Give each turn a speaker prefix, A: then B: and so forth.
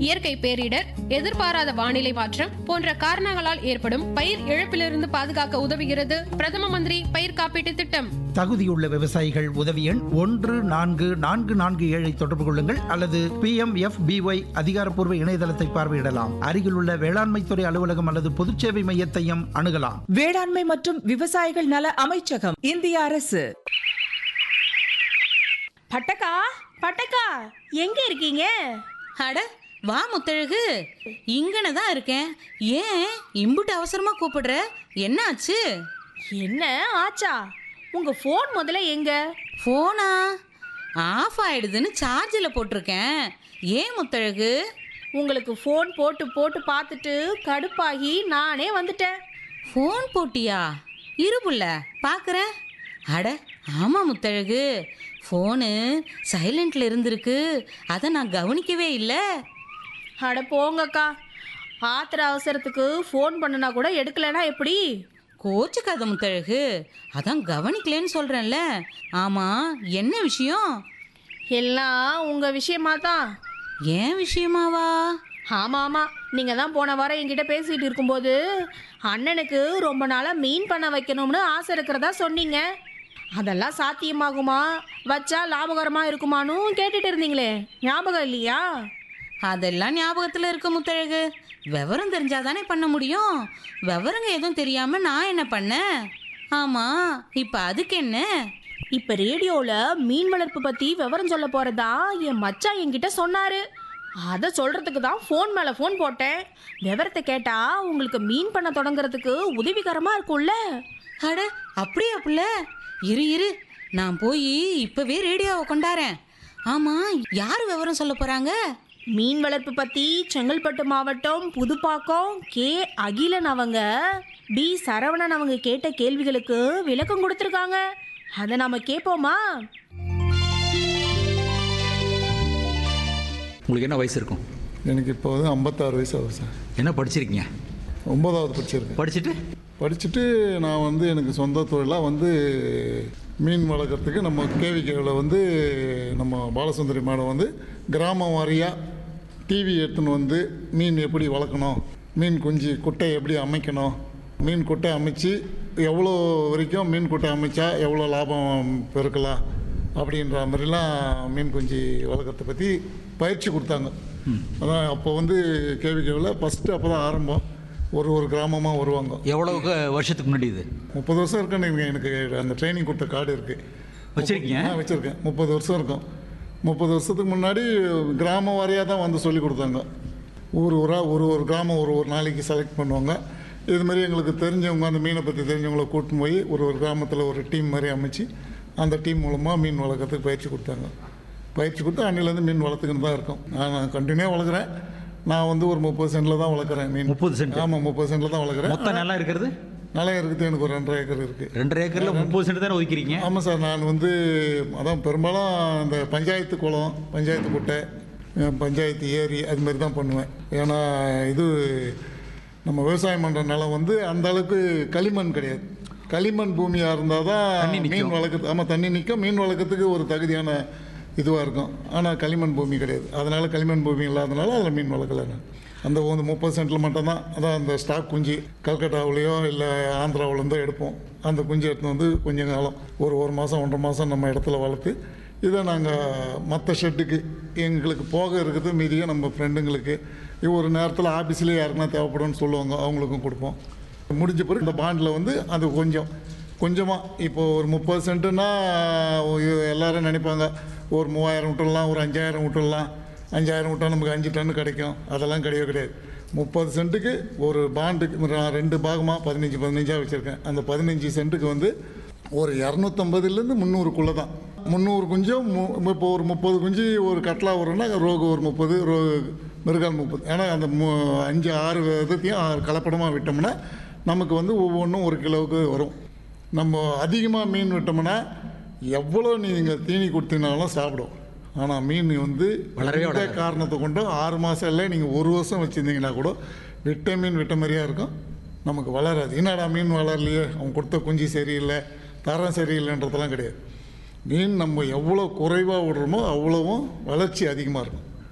A: இயற்கை பேரிடர் எதிர்பாராத வானிலை மாற்றம் போன்ற காரணங்களால் ஏற்படும் பயிர் இழப்பிலிருந்து பாதுகாக்க உதவுகிறது பிரதம மந்திரி பயிர் காப்பீட்டு திட்டம்
B: தகுதியுள்ள விவசாயிகள் உதவி எண் ஒன்று நான்கு நான்கு நான்கு ஏழை தொடர்பு கொள்ளுங்கள் அல்லது பி எம் எஃப் பிஒய் அதிகாரப்பூர்வ இணையதளத்தை பார்வையிடலாம் அருகிலுள்ள வேளாண்மைத்துறை அலுவலகம் அல்லது பொதுச்சேவை மையத்தையும் அணுகலாம்
C: வேளாண்மை மற்றும் விவசாயிகள் நல அமைச்சகம் இந்திய அரசு
D: பட்டக்கா பட்டக்கா எங்க இருக்கீங்க
E: அட வா முத்தழகு இங்கன தான் இருக்கேன் ஏன் இம்புட்டு அவசரமா கூப்பிடுற என்னாச்சு
D: என்ன ஆச்சா உங்க ஃபோன் முதல்ல எங்க
E: ஃபோனா ஆஃப் ஆயிடுதுன்னு சார்ஜில் போட்டிருக்கேன் ஏன் முத்தழகு
D: உங்களுக்கு ஃபோன் போட்டு போட்டு பார்த்துட்டு கடுப்பாகி நானே வந்துட்டேன்
E: ஃபோன் போட்டியா இருபுல்ல பார்க்குறேன் அட ஆமாம் முத்தழகு ஃபோனு சைலண்ட்ல இருந்திருக்கு அதை நான் கவனிக்கவே இல்லை
D: அட போங்கக்கா ஆத்திர அவசரத்துக்கு ஃபோன் பண்ணுனா கூட எடுக்கலைன்னா எப்படி
E: கோச்சுக்காத முத்தழகு அதான் கவனிக்கலன்னு சொல்கிறேன்ல ஆமாம் என்ன விஷயம்
D: எல்லாம் உங்க விஷயமா தான்
E: ஏன் விஷயமாவா
D: ஆமா ஆமா நீங்க தான் போன வாரம் என்கிட்ட பேசிட்டு இருக்கும்போது அண்ணனுக்கு ரொம்ப நாளா மீன் பண்ண வைக்கணும்னு ஆசை இருக்கிறதா சொன்னீங்க அதெல்லாம் சாத்தியமாகுமா வச்சா லாபகரமா இருக்குமான்னு கேட்டுட்டு இருந்தீங்களே ஞாபகம் இல்லையா
E: அதெல்லாம் ஞாபகத்தில் இருக்க முத்தழகு விவரம் தெரிஞ்சாதானே பண்ண முடியும் விவரங்க எதுவும் தெரியாமல் நான் என்ன பண்ணேன் ஆமாம் இப்போ அதுக்கு என்ன
D: இப்ப ரேடியோல மீன் வளர்ப்பு பத்தி விவரம் சொல்ல போறதா என் மச்சான் என்கிட்ட சொன்னாரு அதை சொல்றதுக்கு தான் ஃபோன் மேல ஃபோன் போட்டேன் விவரத்தை கேட்டா உங்களுக்கு மீன் பண்ண தொடங்குறதுக்கு உதவிகரமா இருக்கும்ல
E: அட அப்படியா புள்ள இரு இரு நான் போய் இப்போவே ரேடியோவை கொண்டாரேன் ஆமாம் யார் விவரம் சொல்ல போகிறாங்க
D: மீன் வளர்ப்பு பத்தி செங்கல்பட்டு மாவட்டம் புதுப்பாக்கம் கே அகிலன் அவங்க பி சரவணன் அவங்க கேட்ட கேள்விகளுக்கு விளக்கம் கொடுத்துருக்காங்க அதை நாம கேட்போமா
F: உங்களுக்கு என்ன வயசு இருக்கும்
G: எனக்கு இப்போ வந்து ஐம்பத்தாறு வயசு ஆகுது சார்
F: என்ன படிச்சிருக்கீங்க
G: ஒன்பதாவது படிச்சிருக்கேன்
F: படிச்சுட்டு
G: படிச்சுட்டு நான் வந்து எனக்கு சொந்த தொழிலாக வந்து மீன் வளர்க்குறதுக்கு நம்ம கேவிக்கையில் வந்து நம்ம பாலசுந்தரி மேடம் வந்து கிராம வாரியாக டிவி எடுத்துன்னு வந்து மீன் எப்படி வளர்க்கணும் மீன் குஞ்சு குட்டை எப்படி அமைக்கணும் மீன் குட்டை அமைச்சு எவ்வளோ வரைக்கும் மீன் குட்டை அமைச்சா எவ்வளோ லாபம் பெருக்கலாம் அப்படின்ற மாதிரிலாம் மீன் குஞ்சு வளர்க்குறத பற்றி பயிற்சி கொடுத்தாங்க அதான் அப்போ வந்து கேவிக்கையில் ஃபஸ்ட்டு அப்போ தான் ஆரம்பம் ஒரு ஒரு கிராமமாக வருவாங்க
F: எவ்வளவு வருஷத்துக்கு முன்னாடி இது
G: முப்பது வருஷம் இருக்குன்னு எனக்கு- எனக்கு அந்த ட்ரைனிங் கொடுத்த கார்டு இருக்குது
F: வச்சிருக்கீங்க?
G: ஆ வச்சுருக்கேன் முப்பது வருஷம் இருக்கும் முப்பது வருஷத்துக்கு முன்னாடி கிராம வாரியாக தான் வந்து சொல்லி கொடுத்தாங்க ஊர் ஊராக ஒரு ஒரு கிராமம் ஒரு ஒரு நாளைக்கு செலக்ட் பண்ணுவாங்க இது மாதிரி எங்களுக்கு தெரிஞ்சவங்க அந்த மீனை பற்றி தெரிஞ்சவங்கள கூட்டின்னு போய் ஒரு ஒரு கிராமத்தில் ஒரு டீம் மாதிரி அமைச்சு அந்த டீம் மூலமாக மீன் வளர்க்குறதுக்கு பயிற்சி கொடுத்தாங்க பயிற்சி கொடுத்து அன்னிலேருந்து மீன் வளர்த்துக்கின்னு தான் இருக்கோம் நான் கண்டினியூவாக வளர்க்குறேன் நான் வந்து ஒரு முப்பது சென்டில் தான் வளர்க்குறேன் மீன்
F: 30 சென்ட்?
G: ஆமாம் முப்பது சென்டில் தான் வளர்க்குறேன்
F: மொத்த நிலம் இருக்கிறது
G: நிலம் இருக்குது எனக்கு ஒரு ரெண்டரை ஏக்கர் இருக்குது
F: ரெண்டரை ஏக்கர்ல முப்பது சென்ட் தானே ஒதுக்கிறீங்க
G: ஆமாம் சார் நான் வந்து அதான் பெரும்பாலும் இந்த பஞ்சாயத்து குளம் பஞ்சாயத்து குட்டை அஹ் பஞ்சாயத்து ஏரி அது மாதிரி தான் பண்ணுவேன் ஏன்னா இது நம்ம விவசாயம் பண்ணுற நிலம் வந்து அந்த அளவுக்கு களிமண் கிடையாது களிமண் பூமியாக இருந்தால்
F: தண்ணி
G: தான்
F: நிக்கும்.
G: மீன் வளர்க்குறது ஆமாம் தண்ணி நிற்கும் மீன் வளர்க்குறதுக்கு ஒரு தகுதியான இதுவாக இருக்கும் ஆனால் களிமண் பூமி கிடையாது அதனால் களிமண் பூமி இல்லாதனால அதில் மீன் வளர்க்கல நான் அந்த வந்து முப்பது சென்ட்டில் மட்டும்தான் அதான் அந்த ஸ்டாக் குஞ்சு கல்கட்டாவிலையோ இல்லை ஆந்திராவிலேருந்தோ எடுப்போம் அந்த குஞ்சு எடுத்துன்னு வந்து கொஞ்ச காலம் ஒரு ஒரு மாதம் ஒன்றரை மாதம் நம்ம இடத்துல வளர்த்து இதை நாங்கள் மற்ற ஷெட்டுக்கு எங்களுக்கு போக இருக்குது மீதியை நம்ம ஃப்ரெண்டுங்களுக்கு இது ஒரு நேரத்தில் ஆஃபீஸ்லேயே யாருக்குன்னா தேவைப்படும்னு சொல்லுவாங்க அவங்களுக்கும் கொடுப்போம் முடிஞ்ச பிறகு இந்த பாண்டில் வந்து அது கொஞ்சம் கொஞ்சமாக இப்போ ஒரு முப்பது சென்ட்டுன்னா எல்லாரும் நினைப்பாங்க ஒரு மூவாயிரம் விட்டுடலாம் ஒரு அஞ்சாயிரம் விட்டுடலாம் அஞ்சாயிரம் விட்டா நமக்கு அஞ்சு டன் கிடைக்கும் அதெல்லாம் கிடையவே கிடையாது முப்பது சென்ட்டுக்கு ஒரு பாண்டுக்கு நான் ரெண்டு பாகமாக பதினஞ்சு பதினஞ்சாக வச்சுருக்கேன் அந்த பதினஞ்சு சென்ட்டுக்கு வந்து ஒரு இரநூத்தம்பதுலேருந்து முந்நூறுக்குள்ளே தான் முந்நூறு குஞ்சும் மு- இப்போ ஒரு முப்பது குஞ்சு ஒரு கட்லா வரும்னா ரோகு ஒரு முப்பது ரோ மிருகால் முப்பது ஏன்னா அந்த மு- அஞ்சு ஆறு விதத்தையும் ஆறு கலப்படமாக விட்டோம்னா நமக்கு வந்து ஒவ்வொன்றும் ஒரு கிலோவுக்கு வரும் நம்ம அதிகமாக மீன் விட்டோம்னா எவ்வளோ நீங்கள் தீனி கொடுத்தீங்கனாலும் சாப்பிடும் ஆனால் மீன் வந்து
F: வளரவே
G: எந்த
F: வளராது.
G: காரணத்தை கொண்டும் ஆறு மாதம் இல்லை நீங்கள் ஒரு வருஷம் வச்சுருந்தீங்கன்னா கூட விட்ட மீன் விட்ட மாதிரியா இருக்கும் நமக்கு வளராது என்னடா மீன் வளரலையே அவன் கொடுத்த குஞ்சு சரியில்லை தரம் சரியில்லைன்றதெல்லாம் கிடையாது மீன் நம்ம எவ்வளோ குறைவாக விடுறோமோ அவ்வளவும் வளர்ச்சி அதிகமாக இருக்கும்